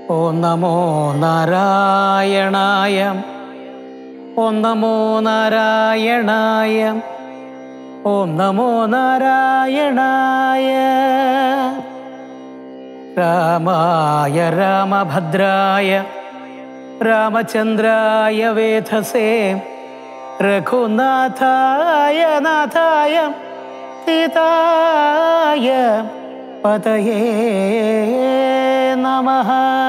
ഓം നമോ നാരായണായ ഓം നമോ നാരായണായ ഓം നമോ നാരായണായ രാമായ രാമഭദ്രായ രാമചന്ദ്രായ വേധസേ രഘുനാഥായ നാഥായ സീതായ പതയേ നമ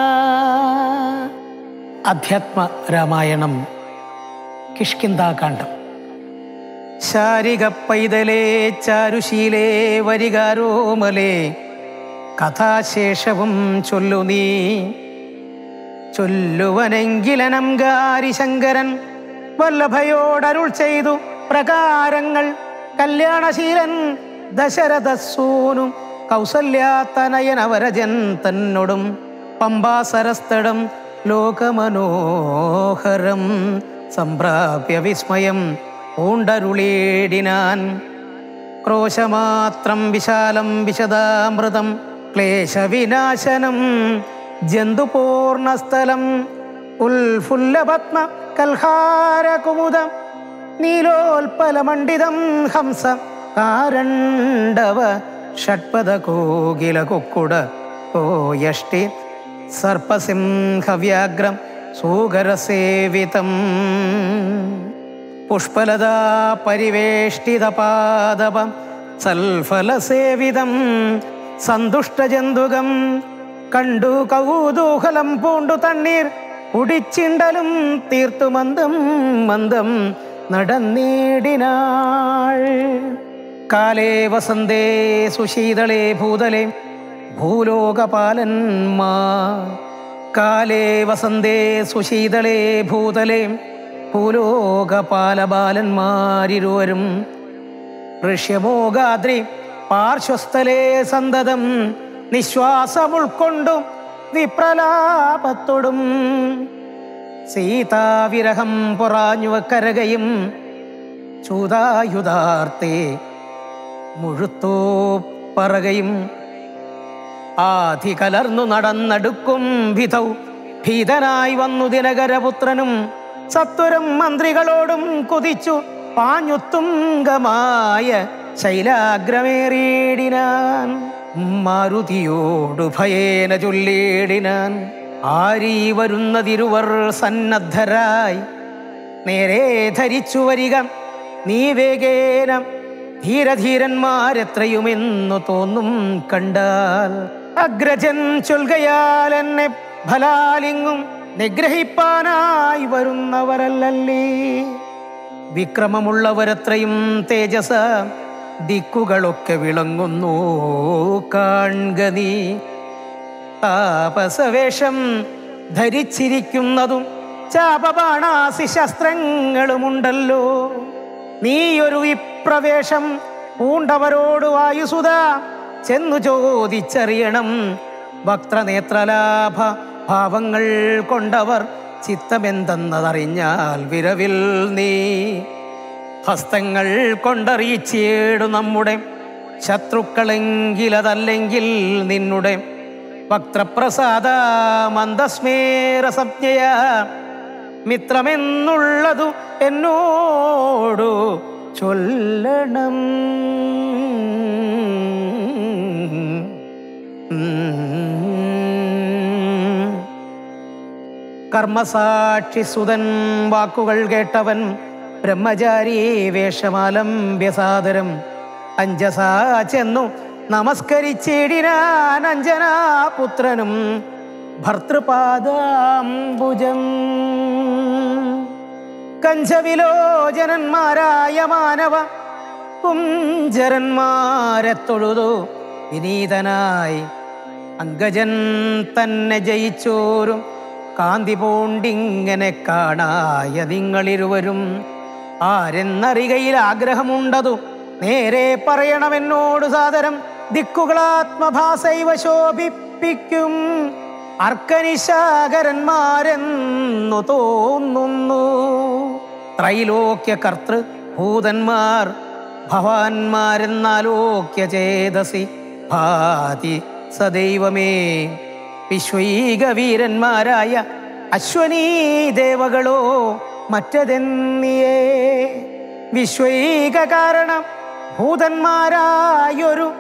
അധ്യാത്മ രാമായണം കിഷ്കിന്താകാന്ഡം ശാരിക പൈതലേ ചാരുശീലേ വരികാരോമലേ കഥാശേഷവും ചൊല്ലു നീ ചൊല്ലുവനെങ്കിലനംകാരി ശങ്കരൻ വല്ലഭയോടരുൾ ചെയ്തു പ്രകാരങ്ങൾ കല്യാണശീലൻ ദശരഥസൂനു കൗസല്യാത്തനയനവരജൻ തന്നോടും പമ്പാസരസ്ഥടം ലോകമനോഹരം സംപ്രാപ്യ വിസ്മയം പൂണ്ടരുളേടിനാൻ ക്രോശമാത്രം വിശാലം വിശദാമൃതം ക്ലേശവിനാശനം ജന്തുപൂർണസ്ഥലം ഉൽഫുല്ലപത്മ കൽഹാരകുമുദം നീലോൽപലമണ്ഡിതം ഹംസ കാരണ്ടവ ഷഡ്പദ കോകില കുക്കുട കോയഷ്ടി സർപ്പസിംഹവ്യാഗ്രം സൂകരസേവിതം പുഷ്പലതാ പരിവേഷ്ടിതപാദപം സൽഫലസേവിതം സന്തുഷ്ടജന്തുകം കണ്ടു കൗതൂഹലം പൂണ്ടു തണ്ണീർ കുടിച്ചിണ്ടലും തീർത്തു മന്ദം മന്ദം നടന്നേടിനാൾ കാലേ വസന്തേ സുശീതളേ ഭൂതലേ ഭൂലോകപാലന്മാ കാലേ വസന്തേ സുശീതളേ ഭൂതലേ ഭൂലോകപാലബാലന്മാരിരുവരും ഋഷ്യമോഗാദ്രി പാർശ്വസ്ഥലേ സന്തതം നിശ്വാസമുൾക്കൊണ്ടു വിപ്രലാപത്തോടും സീതാവിരഹം പൊറാഞ്ഞു കരകയും ചൂതായുധാർത്തേ മുഴുത്തോ പറകയും ആധി കലർന്നു നടന്നടുക്കും വിധൗ ഭീതനായി വന്നു ദിനകരപുത്രനും സത്വരം മന്ത്രികളോടും കുതിച്ചു പാഞ്ഞുത്തുങ്കമായ ശൈലാഗ്രമേറിയിടിനാൻ മാരുതിയോടു ഭയേന ചൊല്ലിയിടിനാൻ ആരീ വരുന്നതിരുവർ സന്നദ്ധരായി നേരെ ധരിച്ചു വരിക നീ വേഗേന ധീരധീരന്മാരെത്രയുമെന്നു തോന്നും കണ്ടാൽ അഗ്രജൻ ചൊൽകയാൽ എന്നെ ഫലാലിങ്ങും നിഗ്രഹിപ്പാനായി വരുന്നവരല്ലല്ലേ വിക്രമമുള്ളവരത്രയും തേജസ ദിക്കുകളൊക്കെ വിളങ്ങുന്നു കാൺക നീ താപസവേഷം ധരിച്ചിരിക്കുന്നതും ചാപബാണാസി ശസ്ത്രങ്ങളുമുണ്ടല്ലോ നീയൊരു ഇപ്രവേശം പൂണ്ടവരോട് വായുസുത ചെന്നു ചോദിച്ചറിയണം വക്രനേത്രലാഭ ഭാവങ്ങൾ കൊണ്ടവർ ചിത്തമെന്തെന്നതറിഞ്ഞാൽ വിരവിൽ നീ ഹസ്തങ്ങൾ കൊണ്ടറിയിച്ചേടു നമ്മുടെ ശത്രുക്കളെങ്കിലതല്ലെങ്കിൽ നിന്നുടെ വക്രപ്രസാദ മന്ദസ്മേര സംജ്ഞയ മിത്രമെന്നുള്ളതു എന്നോടു ചൊല്ലണം കർമ്മസാക്ഷി സുതൻ വാക്കുകൾ കേട്ടവൻ ബ്രഹ്മചാരി വേഷമാലംബ്യസാദരം അഞ്ജസാ ചെന്നു നമസ്കരിച്ചിടിനാൻ അഞ്ജനാപുത്രനും ഭർത്തൃപാദാംബുജം കഞ്ചവിലോചനന്മാരായ മാനവ കുഞ്ചരന്മാരെ തൊഴുതു വിനീതനായി അങ്കജൻ തന്നെ ജയിച്ചോരും കാന്തി പൂണ്ടിങ്ങനെ കാണായ നിങ്ങളിരുവരും ആരെന്നറികയിൽ ആഗ്രഹമുണ്ടതു നേരെ പറയണമെന്നോട് സാദരം ദിക്കുകളാത്മഭാസൈവ ശോഭിപ്പിക്കും അർക്കനിശാകരന്മാരെന്നു തോന്നുന്നു ത്രൈലോക്യ കർത്തൃ ഭൂതന്മാർ ഭവാന്മാരെന്നാലോക്യ ചേതസി ഭാതി സദൈവമേ വിശ്വൈക വീരന്മാരായ അശ്വനീ ദേവകളോ മറ്റതെന്നിയേ വിശ്വൈക കാരണം ഭൂതന്മാരായൊരു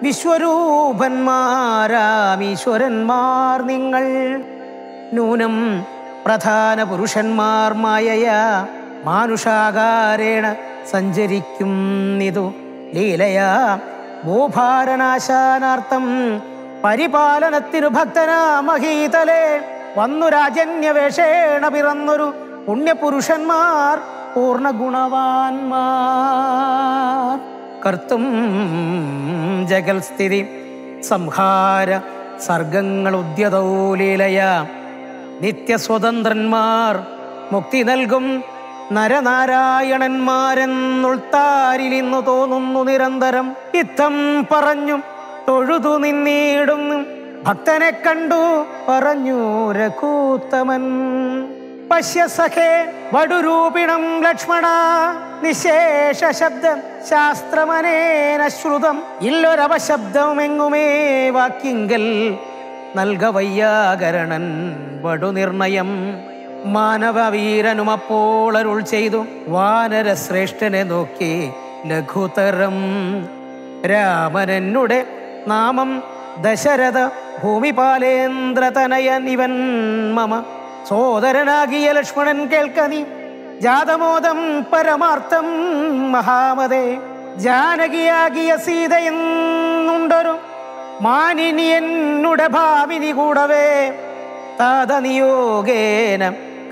വിശ്വരൂപന്മാരാമീശ്വരന്മാർ നിങ്ങൾ നൂനം പ്രധാന പുരുഷന്മാർ മായയ മാനുഷാകാരേണ സഞ്ചരിക്കുന്നിതു ലീലയാ ഭൂഭാരനാശാനാർത്ഥം പരിപാലനത്തിനു ഭക്തനാ മഹീതലേ വന്നു രാജന്യവേഷേണ പിറന്നൊരു പുണ്യപുരുഷന്മാർ പൂർണ്ണ ഗുണവാന്മാർ കർത്തും ജഗൽസ്ഥിതി സംഹാര സർഗങ്ങൾ ഉദ്യതോ ലീലയ നിത്യസ്വതന്ത്രന്മാർ മുക്തി നൽകും നരനാരായണന്മാരെന്നുൾത്താരിലിന്നു തോന്നുന്നു നിരന്തരം ഇത്തം പറഞ്ഞു തൊഴുതു നിന്നീടുന്നു ഭക്തനെ കണ്ടു പറഞ്ഞു രഘൂത്തമൻ പശ്യ സഖേ വടുരൂപിണം ലക്ഷ്മണ നിശേഷ ശബ്ദം ശാസ്ത്രമനേന ശ്രുതം ഇല്ലൊരവശബ്ദമെങ്ങുമേ വാക്കിങ്കൽ നൽകവയ്യാകരണൻ വടുനിർണയം മാനവവീരനും അപ്പോൾ അരുൾ ചെയ്തു വാനരശ്രേഷ്ഠനെ നോക്കി ലഘുതരം രാമനെന്നുടെ നാമം ദശരഥ ഭൂമിപാലേന്ദ്രതനയൻ ഇവൻ മമ സോദരനാകിയ ലക്ഷ്മണൻ കേൾക്കനി ജാതമോദം പരമാർത്ഥം മഹാമതേ ജാനകിയാകിയ സീതയെന്നുണ്ടൊരു മാനിനി എന്നുടെ ഭാവിനി കൂടവേ താതനിയോഗേന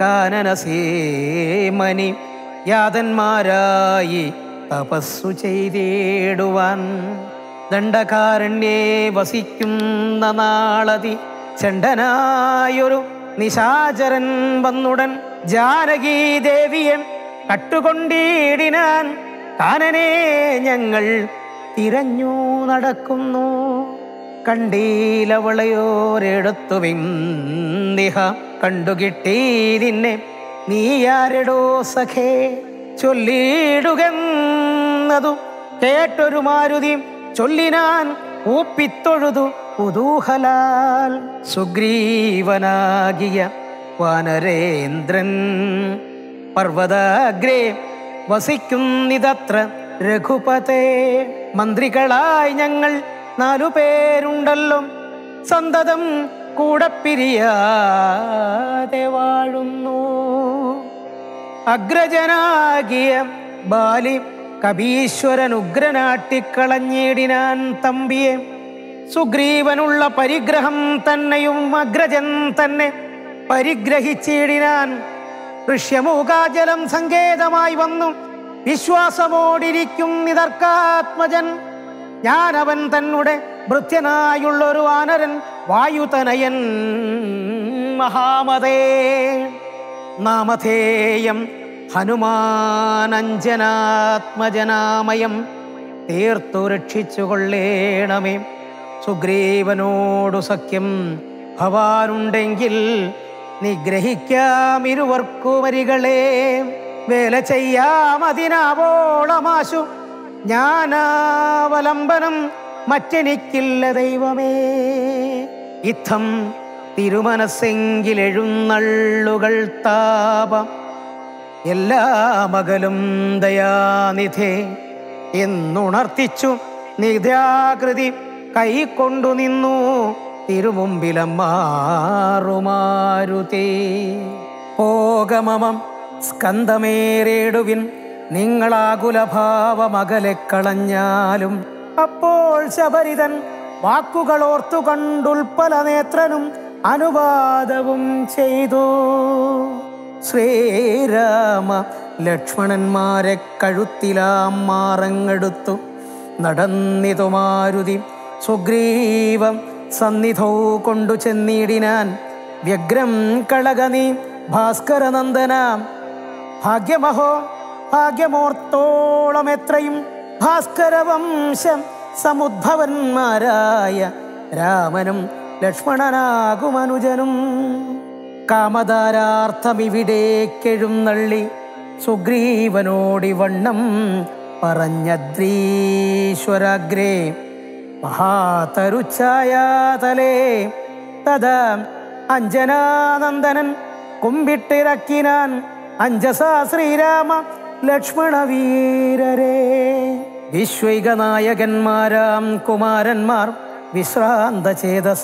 കാനനസീമനി യാതന്മാരായി തപസ്സു ചെയ്തിടുവാൻ ദണ്ഡകാരണ്യേ വസിക്കുന്ന നാളതി ചണ്ഡനായൊരു നിശാചരൻ വന്നുടൻ ജാനകി ദേവിയെ കട്ടുകൊണ്ടിടിനാൻ കാനനെ ഞങ്ങൾ തിരഞ്ഞു നടക്കുന്നു കണ്ടീലവളയോരെടുത്തു വിന്ദിഹ കണ്ടുകിട്ടി നിന്നെ നീയാരെടോ സഖേ ചൊല്ലിയിടുകെന്നതു കേട്ടൊരു മാരുതി ചൊല്ലിനാൻ ഊപ്പിത്തൊഴുതു കുതൂഹലാൽ സുഗ്രീവനാകിയ വാനരേന്ദ്രൻ പർവ്വതാഗ്രേ വസിക്കുന്നിതത്ര രഘുപതേ മന്ത്രികളായി ഞങ്ങൾ നാലു പേരുണ്ടല്ലോ സന്തതം കൂടെ പിരിയാതെ വാഴുന്നു അഗ്രജനാകിയ ബാലി കബീശ്വരൻ ഉഗ്രനാട്ടിക്കളഞ്ഞിടിനാൻ തമ്പിയെ സുഗ്രീവനുള്ള പരിഗ്രഹം തന്നെയും അഗ്രജൻ തന്നെ പരിഗ്രഹിച്ചിടിനാൻ ഋഷ്യമൂകാജലം സങ്കേതമായി വന്നു വിശ്വാസമോടിരിക്കും നിതർക്കാത്മജൻ ഞാൻ അവൻ തന്നെ ഭൃത്യനായുള്ളൊരു വാനരൻ വായുതനയൻ മഹാമതേ നാമധേയം ഹനുമാനഞ്ജനാത്മജനാമയം തീർത്തു രക്ഷിച്ചു കൊള്ളേണമേ സുഗ്രീവനോടു സഖ്യം ഭവാനുണ്ടെങ്കിൽ നിഗ്രഹിക്കാം ഇരുവർക്കുമരികളെ വേല ചെയ്യാം അതിനാവോളമാശു ഞാനാവലംബനം മറ്റെനിക്കില്ല ദൈവമേ ഇത്തം തിരുമനസ്സെങ്കിൽ എഴുന്നള്ളുകൾ താപം എല്ലാ മകലും ദയാനിധേ എന്നുണർത്തിച്ചു നിദ്യാകൃതി കൈക്കൊണ്ടു നിന്നു തിരുമുമ്പിലമ്മാറുമാരുതേ പോകമമം സ്കന്ധമേറേടുവിൻ നിങ്ങളാകുലഭാവമകലെ കളഞ്ഞാലും അപ്പോൾ ശബരിതൻ വാക്കുകൾ ഓർത്തു കണ്ടുൽപ്പല നേത്രനും അനുവാദവും ചെയ്തു ശ്രീരാമ ലക്ഷ്മണന്മാരെ കഴുത്തിലാം മാറങ്ങെടുത്തു നടന്നിതു മാരുതി സുഗ്രീവം സന്നിധൗ കൊണ്ടു ചെന്നിടിനാൻ വ്യഗ്രം കളകനി ഭാസ്കരനന്ദനാം ഭാഗ്യമഹോ ഭാഗ്യമോർത്തോളം എത്രയും ഭാസ്കരവംശം സമുദ്ഭവന്മാരായ രാമനും ലക്ഷ്മണനാകുമനുജനും കാമധാരാർത്ഥമിവിടേക്കെഴുന്നള്ളി സുഗ്രീവനോടി വണ്ണം പറഞ്ഞദ്രീശ്വരാഗ്രേ മഹാതരുച്ഛായാതലേ തഥാ അഞ്ജനാനന്ദനൻ കുമ്പിട്ടിറക്കിനാൻ അഞ്ജസാ ശ്രീരാമ ലക്ഷ്മണ വീരരേ വിശ്വൈക നായകന്മാരാം കുമാരന്മാർ വിശ്രാന്ത ചേതസ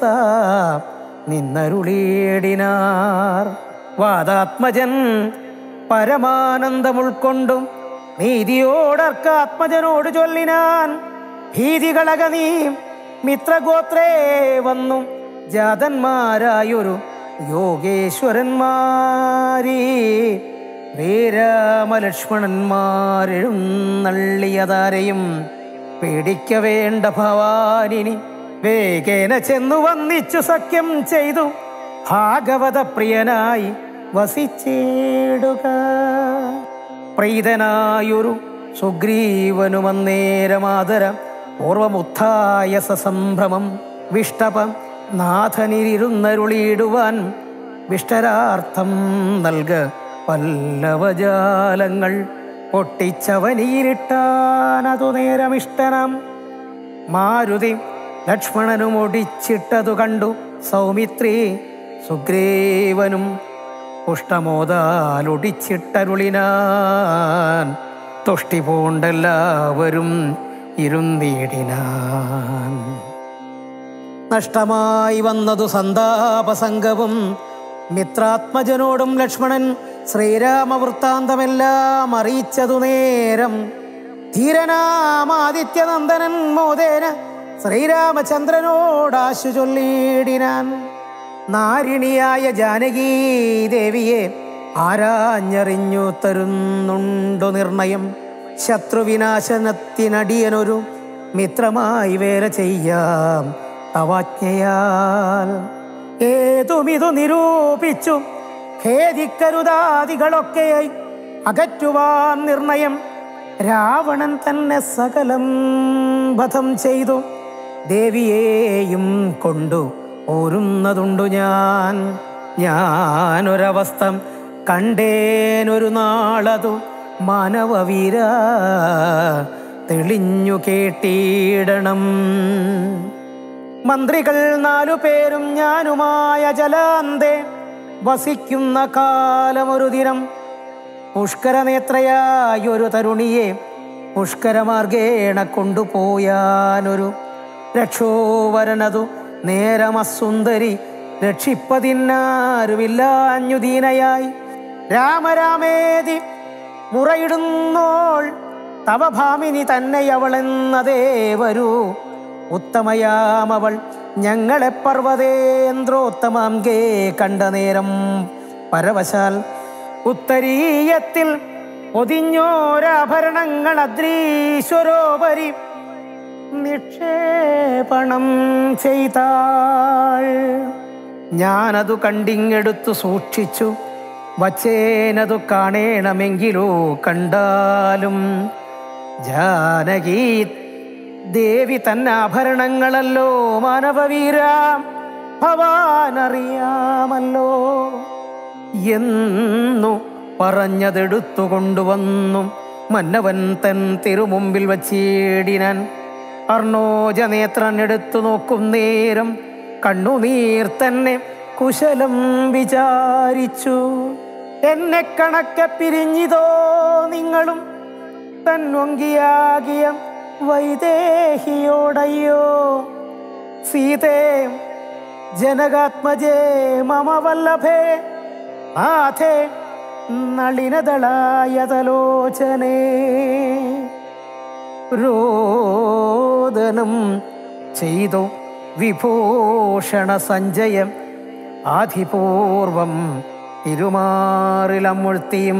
നിന്നരുളീടിനാർ വാദാത്മജൻ പരമാനന്ദം ഉൾക്കൊണ്ടും നീതിയോടർക്ക ആത്മജനോട് ചൊല്ലിനാൻ ഭീതികളക നീ മിത്രഗോത്രേ വന്നു ജാതന്മാരായൊരു യോഗേശ്വരന്മാരീ ശ്രീരാമലക്ഷ്മണന്മാരെഴുന്നള്ളിയതാരെയും പേടിക്ക വേണ്ട ഭവാനിനി വേഗേന ചെന്നു വന്നിച്ചു സഖ്യം ചെയ്തു ഭാഗവത പ്രിയനായി വസിച്ചിടുക പ്രീതനായൊരു സുഗ്രീവനുമന്നേരമാതര പൂർവമുത്ഥായ സസംഭ്രമം വിഷ്ടപം നാഥനിരുന്നരുളിയിടുവാൻ വിഷ്ടരാർത്ഥം നൽക പല്ലവജാലങ്ങൾ പൊട്ടിച്ചവനീരിട്ടാനതു നേരമിഷ്ടനാം മാരുതി ലക്ഷ്മണനും ഒടിച്ചിട്ടതു കണ്ടു സൗമിത്രി സുഗ്രീവനും പുഷ്ടമോതാലൊടിച്ചിട്ടരുളിനാൻ തുഷ്ടി പൂണ്ടെല്ലാവരും ഇരുന്നീടിനാൻ നഷ്ടമായി വന്നതു സന്താപസംഗവും മിത്രാത്മജനോടും ലക്ഷ്മണൻ ശ്രീരാമവൃത്താന്തമെല്ലാം അറിയിച്ചതു നേരം ധീരനാമാദിത്യനന്ദനൻ മോദേന ശ്രീരാമചന്ദ്രനോടാശു ചൊല്ലിയിടിനാൻ നാരിണിയായ ജാനകീ ദേവിയെ ആരാഞ്ഞറിഞ്ഞു തരുന്നുണ്ടു നിർണയം ശത്രുവിനാശനത്തിനടിയനൊരു മിത്രമായി വേല ചെയ്യാം തവാജ്ഞയാൽ ഏതുമിതു നിരൂപിച്ചു ഖേദിക്കരുതാദികളൊക്കെയായി അകറ്റുവാൻ നിർണയം രാവണൻ തന്നെ സകലം വധം ചെയ്തു ദേവിയെയും കൊണ്ടു ഓരുന്നതുണ്ടു ഞാൻ ഞാനൊരവസ്ഥ കണ്ടേനൊരു നാളതു മാനവവീര തെളിഞ്ഞു കേട്ടിടണം മന്ത്രികൾ നാലു പേരും ഞാനുമായ ജലാന്തേ വസിക്കുന്ന കാലമൊരു ദിനം പുഷ്കരനേത്രയായൊരു തരുണിയെ പുഷ്കരമാർഗേണ കൊണ്ടുപോയാനൊരു രക്ഷോവരനതു നേരമസുന്ദരി രക്ഷിപ്പതിന്നാരുമില്ലാഞ്ഞു ദീനയായി രാമരാമേതി മുറയിടുന്നോൾ തവ ഭാമിനി തന്നെയവളെന്നതേ വരൂ ഉത്തമയാമവൾ ഞങ്ങളെ പർവ്വതേന്ദ്രോത്തമാം ഗേ കണ്ട നേരം പരവശാൽ ഉത്തരീയത്തിൽ ഒതിഞ്ഞോരാഭരണങ്ങൾ അദ്രീശ്വരോപരി നിക്ഷേപണം ചെയ്താൾ ഞാനതു കണ്ടിങ്ങെടുത്തു സൂക്ഷിച്ചു വച്ചേനതു കാണേണമെങ്കിലോ കണ്ടാലും ജാനകി ദേവി തന്നാഭരണങ്ങളല്ലോ മാനവവീര ഭവാനറിയാമല്ലോ എന്നു പറഞ്ഞതെടുത്തു കൊണ്ടുവന്നു മന്നവൻ തൻ തിരുമുമ്പിൽ വച്ചേടിനാൻ അർണോജനേത്രൻ എടുത്തു നോക്കും നേരം കണ്ണുനീർ തന്നെ കുശലം വിചാരിച്ചു എന്നെ കണക്കെ പിരിഞ്ഞിതോ നിങ്ങളും തൻവങ്കിയാകിയ വൈദേഹിയോടയ്യോ സീതേ ജനകാത്മജേ മമ വല്ലഭേ ആഥേ നളിനദളായതലോചനേ രോദനം ചെയ്തു വിഭൂഷണ സഞ്ജയം ആധിപൂർവം തിരുമാറിലമുഴ്ത്തിയും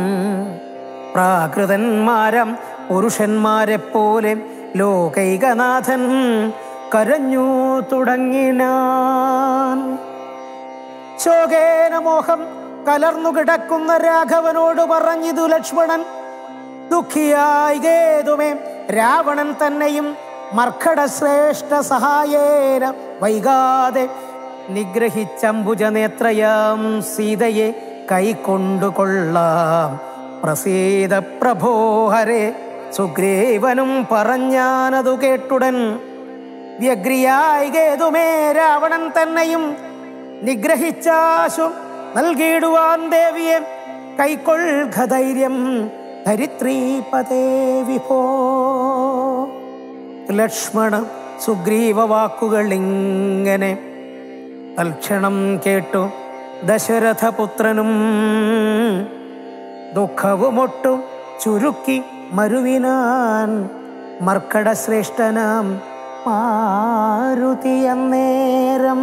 പ്രാകൃതന്മാരം പുരുഷന്മാരെ പോലെ ലോകൈകനാഥൻ കരഞ്ഞു തുടങ്ങിനാൻ ശോകേന മോഹം കലർന്നു കിടക്കുന്ന രാഘവനോട് പറഞ്ഞിതു ലക്ഷ്മണൻ ദുഃഖിയായി ഗേതുമേ രാവണൻ തന്നെയും മർക്കട ശ്രേഷ്ഠ സഹായേന വൈകാതെ നിഗ്രഹിച്ചംബുജനേത്രയാം സീതയെ കൈക്കൊണ്ടുകൊള്ളാം പ്രസീത പ്രഭോഹരെ സുഗ്രീവനും പറഞ്ഞാനതു കേട്ടുടൻ വ്യഗ്രിയായി ഗേതുമേ രാവണൻ തന്നെയും നിഗ്രഹിച്ചാശു നൽകിയിടുവാൻ ദേവിയെ കൈക്കൊള്ളുക ധൈര്യം ധരിത്രീപതേ വിഭോ ലക്ഷ്മണ സുഗ്രീവ വാക്കുകൾ ഇങ്ങനെ തൽക്ഷണം കേട്ടു ദശരഥപുത്രനും ദുഃഖവുമൊട്ടു ചുരുക്കി മരുവിനാൻ മർക്കടശ്രേഷ്ഠനാം മാരുതിയന്നേരം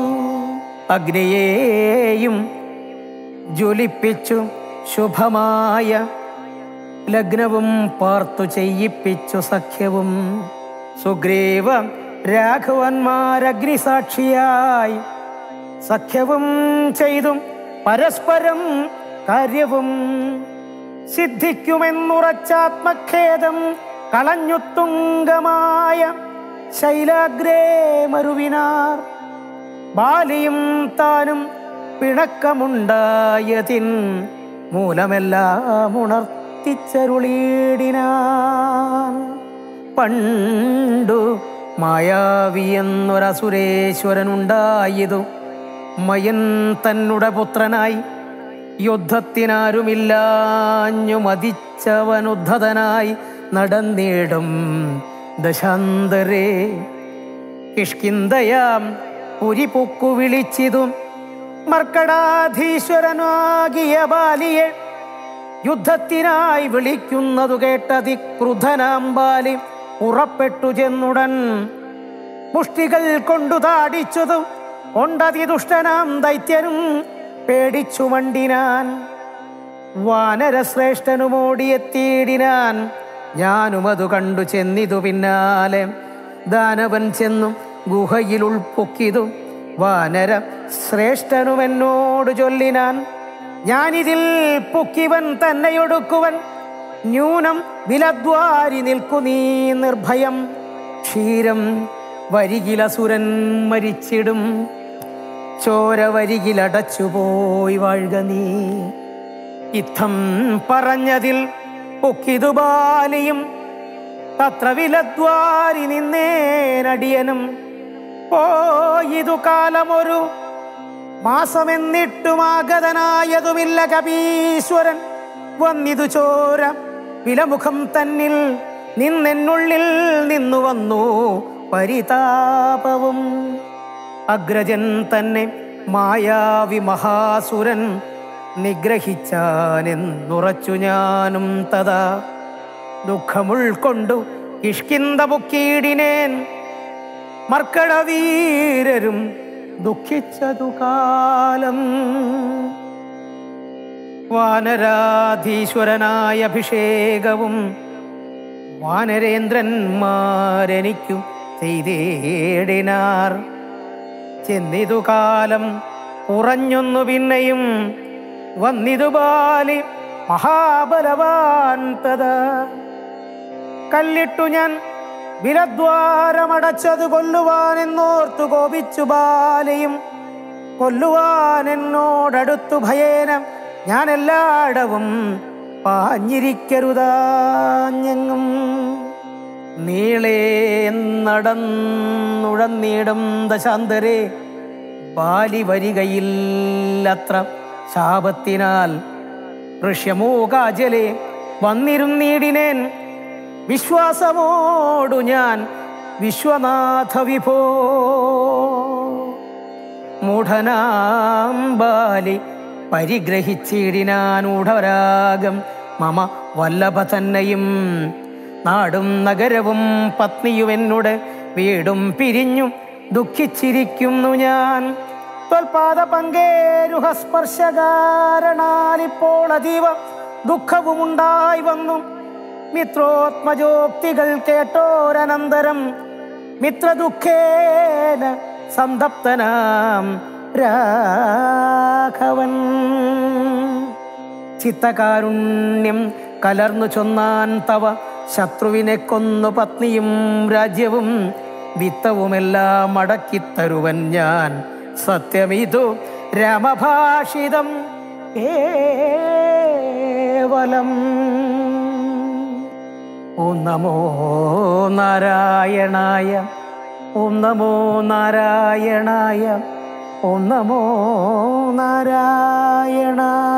അഗ്നിയേയും ജ്വലിപ്പിച്ചു ശുഭമായ ലഗ്നവും പാർത്തു ചെയ്യിപ്പിച്ചു സഖ്യവും സുഗ്രീവ രാഘവന്മാരഗ്നിസാക്ഷിയായി സഖ്യവും ചെയ്തും പരസ്പരം കാര്യവും സിദ്ധിക്കുമെന്നുറച്ചാത്മഖേദം കളഞ്ഞു തുങ്കമായ ശൈലാഗ്രേ മരുവിനാർ ബാലിയും താനും പിണക്കമുണ്ടായതിൻ മൂലമെല്ലാം ഉണർത്തിച്ചരുളീടിനാൻ പണ്ടു മായാവി എന്നൊരസുരേശ്വരനുണ്ടായതു മയൻ തന്നുടെ പുത്രനായി യുദ്ധത്തിനാരുമില്ലാഞ്ഞു മതിച്ചവനുദ്ധതനായി നടന്നിടും ദശാന്തരേ കിഷ്കിന്തയാം പുരിപൊക്കു വിളിച്ചിതും മർക്കടാധീശ്വരനാകിയ ബാലിയെ യുദ്ധത്തിനായി വിളിക്കുന്നതു കേട്ടതി ക്രുധനാം ബാലി ഉറപ്പെട്ടു ചെന്നുടൻ മുഷ്ടികൾ കൊണ്ടു താടിച്ചതും കൊണ്ടതി ദുഷ്ടനാം ദൈത്യനും പേടിച്ചു മണ്ടിനാൻ വാനരശ്രേഷ്ഠനുമോടിയെത്തിയിടിനാൻ ഞാനും അത് കണ്ടു ചെന്നിതു പിന്നാലെ ദാനവൻ ചെന്നു ഗുഹയിൽ ഉൾപ്പൊക്കിതു വാനര ശ്രേഷ്ഠനും എന്നോട് ചൊല്ലിനാൻ ഞാനിതിൽ പൊക്കിവൻ തന്നെയൊടുക്കുവൻ ന്യൂനം വിലദ്വാരി നിൽക്കു നീ നിർഭയം ക്ഷീരം വരികിലസുരൻ മരിച്ചിടും ചോര വരികിലടച്ചുപോയി വാഴുക നീ ഇത്തം പറഞ്ഞതിൽ പൊക്കിതു ബാലിയും തത്ര വിലദ്വാരി നിന്നേനടിയനും പോയിതു കാലമൊരു മാസമെന്നിട്ടുമാഗതനായതുമില്ല കപീശ്വരൻ വന്നിതു ചോര വിലമുഖം തന്നിൽ നിന്നെന്നുള്ളിൽ നിന്നു വന്നു പരിതാപവും അഗ്രജൻ തന്നെ മായാവി മഹാസുരൻ നിഗ്രഹിച്ചാനെന്നുറച്ചു ഞാനും തഥാ ദുഃഖമുൾക്കൊണ്ടു കിഷ്കിന്ത പൊക്കീടിനേൻ മർക്കടവീരരും ദുഃഖിച്ചതു കാലം വാനരാധീശ്വരനായ അഭിഷേകവും വാനരേന്ദ്രന്മാരെനിക്കു ചെയ്തേടിനാർ ചെന്നിതു കാലം കുറഞ്ഞൊന്നു പിന്നെയും വന്നിതു ബാലി മഹാബലവാൻ തഥാ കല്ലിട്ടു ഞാൻ വിലദ്വാരമടച്ചത് കൊല്ലുവാൻ എന്നോർത്തു കോപിച്ചു ബാലയും കൊല്ലുവാൻ എന്നോടടുത്തു ഭയേന ഞാൻ എല്ലായിടവും പാഞ്ഞിരിക്കരുതാഞ്ഞെങ്ങും നീളേ നടന്നുഴന്നീടും ദശാന്തരെ ബാലി വരികയില്ലത്ര ശാപത്തിനാൽ ഋഷ്യമൂകാജലെ വന്നിരുന്നീടിനേൻ വിശ്വാസമോടു ഞാൻ വിശ്വനാഥ വിഭോ മൂഢനാം ബാലി പരിഗ്രഹിച്ചിടിനാനൂഢരാഗം മമ വല്ലഭ തന്നെയും നാടും നഗരവും പത്നിയും എന്നോട് വീടും പിരിഞ്ഞു ദുഃഖിച്ചിരിക്കുന്നു ഞാൻ ത്വൽപാദ പങ്കേരുഹസ്പർശകാരണാലിപ്പോൾ അതീവ ദുഃഖവുമുണ്ടായി വന്നു മിത്രോത്മജോക്തികൾ കേട്ടോരനന്തരം മിത്രദുഃഖേന സന്തപ്തനാം രാഘവൻ ചിത്തകാരുണ്യം കലർന്നു ചൊന്നാൻ തവ ശത്രുവിനെ കൊന്നു പത്നിയും രാജ്യവും വിത്തവുമെല്ലാം അടക്കിത്തരുവൻ ഞാൻ സത്യമിതു രാമഭാഷിതം കേവലം ഓം നമോ നാരായണായ ഓം നമോ നാരായണായ ഓം നമോ നാരായണ